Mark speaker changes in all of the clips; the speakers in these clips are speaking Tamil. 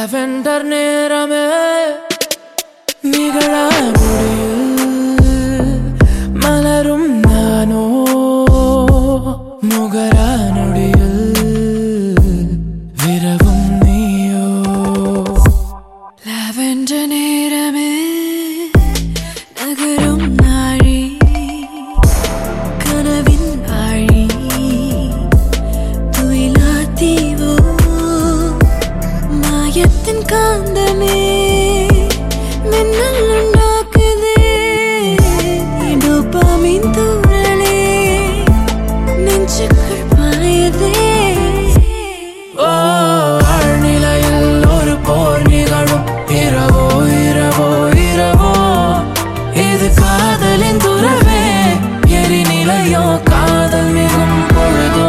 Speaker 1: லாவெண்டர் நேரமே நிகழ முடியில் மலரும் நானோ முகரா நொடியில் விரவும் நீயோ
Speaker 2: லாவெண்டர் நேரமே நகரும் நாழி கனவின் ஆழி துயிலா தீவோ மாயத்தின் காந்தமே மின்னல் உண்டாக்குதே டோபாமின் தூரலே நெஞ்சுக்குள் பாயதே
Speaker 1: ஓ ஆழ்நிலையில் ஒரு போர் நிகழும் இரவோ இரவோ இரவோ இது காதலின் துறவே எரிநிலையோ காதல் மிகும் பொழுதோ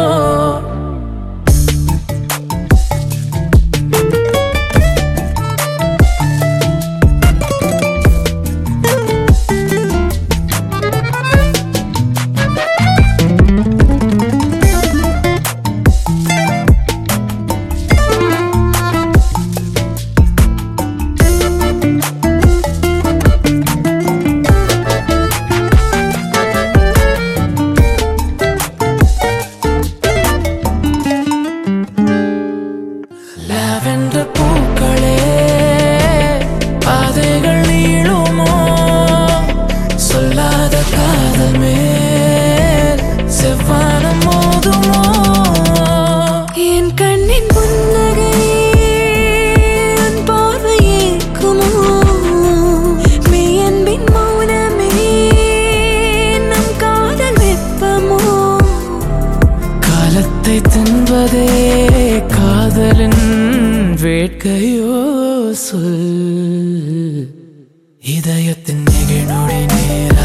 Speaker 1: லாவெண்டர் பூக்களே பாதைகள் நீளுமோ சொல்லாத காதல் மேல் செவ்வானம் மோதுமோ
Speaker 2: என் கண்ணின் புன்னகை உன் பார்வையேக்குமோ மெய்யன்பின் மௌனமே நம் காதல் வெப்பமோ
Speaker 1: காலத்தை தின்பதே காதலின் வேட்கையோ சொல் இதயத்தின் நெகிழ்நொடி நேர